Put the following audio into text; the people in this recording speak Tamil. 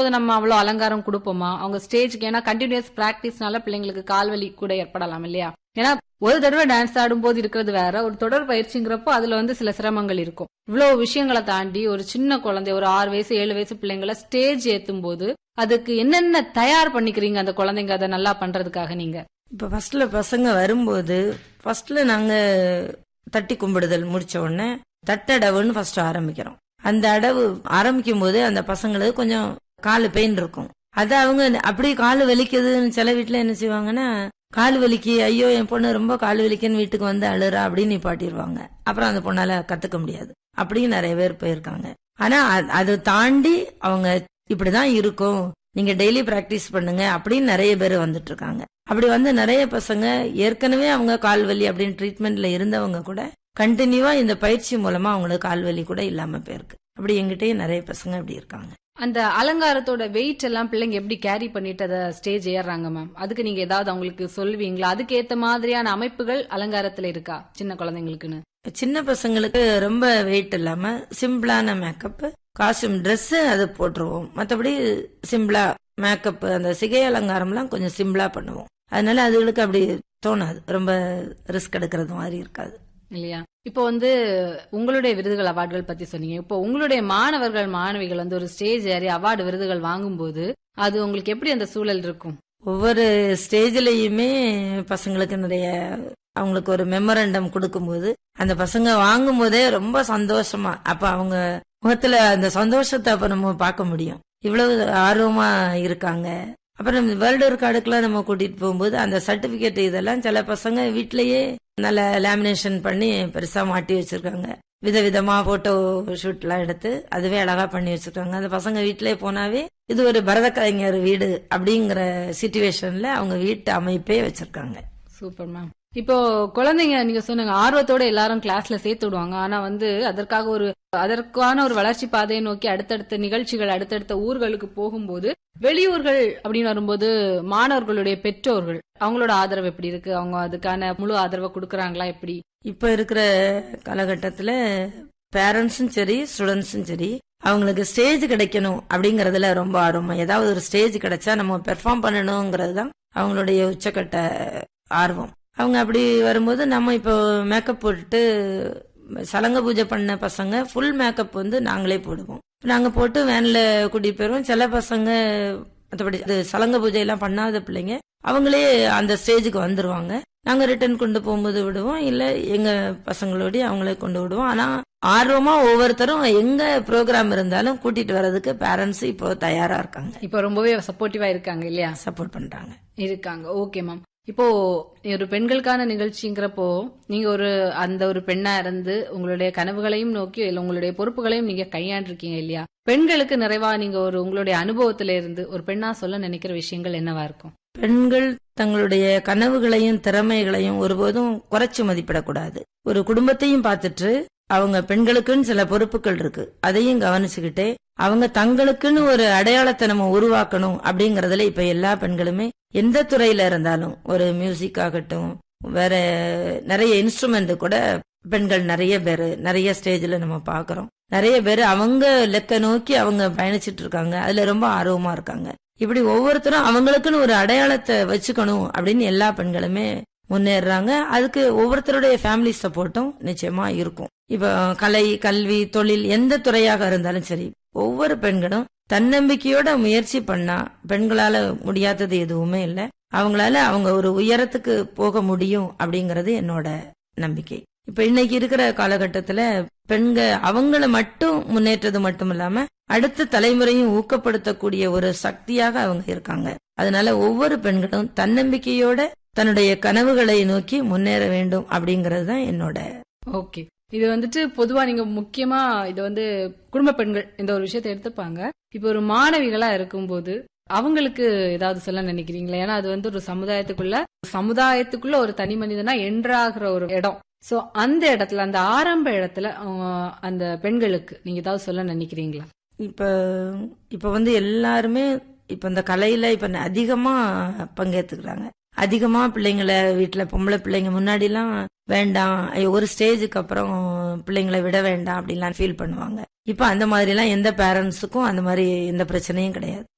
நம்ம அவ்வளவு அலங்காரம் கொடுப்போமா அவங்க ஸ்டேஜ்க்கு ஏன்னா கண்டினியூஸ் பிராக்டிஸ்னால பிள்ளைங்களுக்கு கால்வலி கூட ஏற்படலாம் இல்லையா ஏன்னா ஒரு தடவை டான்ஸ் ஆடும்போது இருக்கிறது வேற ஒரு தொடர் பயிற்சிங்கிறப்போ அதுல வந்து சில சிரமங்கள் இருக்கும் இவ்வளவு விஷயங்களை தாண்டி ஒரு சின்ன குழந்தை ஒரு ஆறு வயசு ஏழு வயசு பிள்ளைங்களை ஸ்டேஜ் ஏத்தும் போது அதுக்கு என்னென்ன தயார் பண்ணிக்கிறீங்க அந்த குழந்தைங்க அதை நல்லா பண்றதுக்காக நீங்க இப்ப ஃபர்ஸ்ட்ல பசங்க வரும்போது ஃபர்ஸ்ட்ல நாங்க தட்டி கும்பிடுதல் முடிச்ச உடனே தட்டடவுன்னு ஃபர்ஸ்ட் ஆரம்பிக்கிறோம் அந்த அடவு ஆரம்பிக்கும் போது அந்த பசங்களுக்கு கொஞ்சம் காலு பெயின் இருக்கும் அது அவங்க அப்படியே காலு வலிக்குதுன்னு சில வீட்டுல என்ன செய்வாங்கன்னா கால் வலிக்கு ஐயோ என் பொண்ணு ரொம்ப கால் வலிக்குன்னு வீட்டுக்கு வந்து அழுறா அப்படின்னு நிப்பாட்டிடுவாங்க அப்புறம் அந்த பொண்ணால கத்துக்க முடியாது அப்படியும் நிறைய பேர் போயிருக்காங்க ஆனா அ- அதை தாண்டி அவங்க இப்படிதான் இருக்கும் நீங்க டெய்லி பிராக்டிஸ் பண்ணுங்க அப்படின்னு நிறைய பேர் வந்துட்டு இருக்காங்க அப்படி வந்து நிறைய பசங்க ஏற்கனவே அவங்க கால் வலி அப்படின்னு ட்ரீட்மெண்ட்ல இருந்தவங்க கூட கண்டினியூவா இந்த பயிற்சி மூலமா அவங்களுக்கு கால் வலி கூட இல்லாம போயிருக்கு அப்படி எங்கிட்டயே நிறைய பசங்க அப்படி இருக்காங்க அந்த அலங்காரத்தோட வெயிட் எல்லாம் பிள்ளைங்க எப்படி கேரி பண்ணிட்டு அதை ஸ்டேஜ் ஏறுறாங்க மேம் அதுக்கு நீங்க ஏதாவது அவங்களுக்கு சொல்லுவீங்களா அதுக்கு ஏத்த மாதிரியான அமைப்புகள் அலங்காரத்துல இருக்கா சின்ன குழந்தைங்களுக்குன்னு சின்ன பசங்களுக்கு ரொம்ப வெயிட் இல்லாம சிம்பிளான மேக்கப் காஸ்டியூம் Dress அது போட்டுருவோம் மற்றபடி சிம்பிளா மேக்கப் அந்த சிகை அலங்காரம்லாம் கொஞ்சம் சிம்பிளா பண்ணுவோம் அதனால அதுகளுக்கு அப்படி தோணாது ரொம்ப ரிஸ்க் எடுக்கிறது மாதிரி இருக்காது இல்லையா இப்போ வந்து உங்களுடைய விருதுகள் அவார்டுகள் பத்தி சொன்னீங்க இப்போ உங்களுடைய மாணவர்கள் மாணவிகள் வந்து ஒரு ஸ்டேஜ் ஏறி அவார்டு விருதுகள் வாங்கும்போது அது உங்களுக்கு எப்படி அந்த சூழல் இருக்கும் ஒவ்வொரு ஸ்டேஜ்லயுமே பசங்களுக்கு நிறைய அவங்களுக்கு ஒரு மெமரண்டம் கொடுக்கும்போது அந்த பசங்க வாங்கும் போதே ரொம்ப சந்தோஷமா அப்ப அவங்க முகத்துல அந்த சந்தோஷத்தை அப்ப நம்ம பார்க்க முடியும் இவ்வளவு ஆர்வமா இருக்காங்க அப்புறம் வேர்ல்டு ரெக்கார்டுக்கெல்லாம் நம்ம கூட்டிட்டு போகும்போது அந்த சர்டிபிகேட் இதெல்லாம் சில பசங்க வீட்லயே நல்ல லேமினேஷன் பண்ணி பெருசா மாட்டி வச்சிருக்காங்க விதவிதமா போட்டோ ஷூட் எல்லாம் எடுத்து அதுவே அழகா பண்ணி வச்சிருக்காங்க அந்த பசங்க வீட்டிலே போனாவே இது ஒரு பரத கலைஞர் வீடு அப்படிங்கிற சிச்சுவேஷன்ல அவங்க வீட்டு அமைப்பே வச்சிருக்காங்க சூப்பர் மேம் இப்போ குழந்தைங்க நீங்க சொன்னீங்க ஆர்வத்தோட எல்லாரும் கிளாஸ்ல சேர்த்து விடுவாங்க ஆனா வந்து அதற்காக ஒரு அதற்கான ஒரு வளர்ச்சி பாதையை நோக்கி அடுத்தடுத்த நிகழ்ச்சிகள் அடுத்தடுத்த ஊர்களுக்கு போகும்போது வெளியூர்கள் அப்படின்னு வரும்போது மாணவர்களுடைய பெற்றோர்கள் அவங்களோட ஆதரவு எப்படி இருக்கு அவங்க அதுக்கான முழு ஆதரவை கொடுக்கறாங்களா எப்படி இப்ப இருக்கிற காலகட்டத்துல பேரண்ட்ஸும் சரி ஸ்டூடெண்ட்ஸும் சரி அவங்களுக்கு ஸ்டேஜ் கிடைக்கணும் அப்படிங்கறதுல ரொம்ப ஆர்வமா ஏதாவது ஒரு ஸ்டேஜ் கிடைச்சா நம்ம பெர்ஃபார்ம் பண்ணணுங்கிறது தான் அவங்களுடைய உச்சக்கட்ட ஆர்வம் அவங்க அப்படி வரும்போது நம்ம இப்போ மேக்கப் போட்டுட்டு சலங்க பூஜை பண்ண பசங்க ஃபுல் மேக்கப் வந்து நாங்களே போடுவோம் நாங்க போட்டு வேன்ல கூட்டிட்டு போயிருவோம் சில பசங்க மற்றபடி அது சலங்க பூஜை எல்லாம் பண்ணாத பிள்ளைங்க அவங்களே அந்த ஸ்டேஜுக்கு வந்துருவாங்க நாங்க ரிட்டர்ன் கொண்டு போகும்போது விடுவோம் இல்ல எங்க பசங்களோடய அவங்களே கொண்டு விடுவோம் ஆனா ஆர்வமா ஒவ்வொருத்தரும் எங்க ப்ரோக்ராம் இருந்தாலும் கூட்டிட்டு வர்றதுக்கு பேரண்ட்ஸ் இப்போ தயாரா இருக்காங்க இப்போ ரொம்பவே சப்போர்ட்டிவா இருக்காங்க இல்லையா சப்போர்ட் பண்றாங்க இருக்காங்க ஓகே மேம் இப்போ ஒரு பெண்களுக்கான நிகழ்ச்சிங்கிறப்போ நீங்க ஒரு அந்த ஒரு பெண்ணா இருந்து உங்களுடைய கனவுகளையும் நோக்கி இல்ல உங்களுடைய பொறுப்புகளையும் நீங்க கையாண்டிருக்கீங்க இல்லையா பெண்களுக்கு நிறைவா நீங்க ஒரு உங்களுடைய அனுபவத்தில இருந்து ஒரு பெண்ணா சொல்ல நினைக்கிற விஷயங்கள் என்னவா இருக்கும் பெண்கள் தங்களுடைய கனவுகளையும் திறமைகளையும் ஒருபோதும் குறைச்சு மதிப்பிடக்கூடாது ஒரு குடும்பத்தையும் பார்த்துட்டு அவங்க பெண்களுக்குன்னு சில பொறுப்புகள் இருக்கு அதையும் கவனிச்சுக்கிட்டே அவங்க தங்களுக்குன்னு ஒரு அடையாளத்தை நம்ம உருவாக்கணும் அப்படிங்கறதுல இப்ப எல்லா பெண்களுமே எந்த துறையில இருந்தாலும் ஒரு மியூசிக் ஆகட்டும் வேற நிறைய இன்ஸ்ட்ருமெண்ட் கூட பெண்கள் நிறைய பேர் நிறைய ஸ்டேஜ்ல நம்ம பாக்குறோம் நிறைய பேர் அவங்க லெக்க நோக்கி அவங்க பயணிச்சிட்டு இருக்காங்க அதுல ரொம்ப ஆர்வமா இருக்காங்க இப்படி ஒவ்வொருத்தரும் அவங்களுக்குன்னு ஒரு அடையாளத்தை வச்சுக்கணும் அப்படின்னு எல்லா பெண்களுமே முன்னேறுறாங்க அதுக்கு ஒவ்வொருத்தருடைய ஃபேமிலி சப்போர்ட்டும் நிச்சயமா இருக்கும் இப்ப கலை கல்வி தொழில் எந்த துறையாக இருந்தாலும் சரி ஒவ்வொரு பெண்களும் தன்னம்பிக்கையோட முயற்சி பண்ணா பெண்களால முடியாதது எதுவுமே இல்லை அவங்களால அவங்க ஒரு உயரத்துக்கு போக முடியும் அப்படிங்கறது என்னோட நம்பிக்கை இப்ப இன்னைக்கு இருக்கிற காலகட்டத்துல பெண்க அவங்கள மட்டும் முன்னேற்றது மட்டும் இல்லாம அடுத்த தலைமுறையும் ஊக்கப்படுத்தக்கூடிய ஒரு சக்தியாக அவங்க இருக்காங்க அதனால ஒவ்வொரு பெண்களும் தன்னம்பிக்கையோட தன்னுடைய கனவுகளை நோக்கி முன்னேற வேண்டும் அப்படிங்கறது தான் என்னோட ஓகே இது வந்துட்டு பொதுவா நீங்க முக்கியமா இது வந்து குடும்ப பெண்கள் இந்த ஒரு விஷயத்தை எடுத்துப்பாங்க இப்போ ஒரு மாணவிகளா இருக்கும்போது அவங்களுக்கு ஏதாவது சொல்ல நினைக்கிறீங்களா ஏன்னா அது வந்து ஒரு சமுதாயத்துக்குள்ள சமுதாயத்துக்குள்ள ஒரு தனி மனிதனா என்றாகிற ஒரு இடம் சோ அந்த இடத்துல அந்த ஆரம்ப இடத்துல அவங்க அந்த பெண்களுக்கு நீங்க ஏதாவது சொல்ல நினைக்கிறீங்களா இப்ப இப்ப வந்து எல்லாருமே இப்ப இந்த கலையில இப்ப அதிகமா பங்கேற்றுக்கிறாங்க அதிகமா பிள்ளைங்களை வீட்டுல பொம்பளை பிள்ளைங்க முன்னாடி எல்லாம் வேண்டாம் ஐயோ, ஒரு ஸ்டேஜுக்கு அப்புறம் பிள்ளைங்களை விட வேண்டாம் அப்படின்லாம் ஃபீல் பண்ணுவாங்க இப்ப அந்த மாதிரி எல்லாம் எந்த பேரண்ட்ஸுக்கும் அந்த மாதிரி எந்த பிரச்சனையும் கிடையாது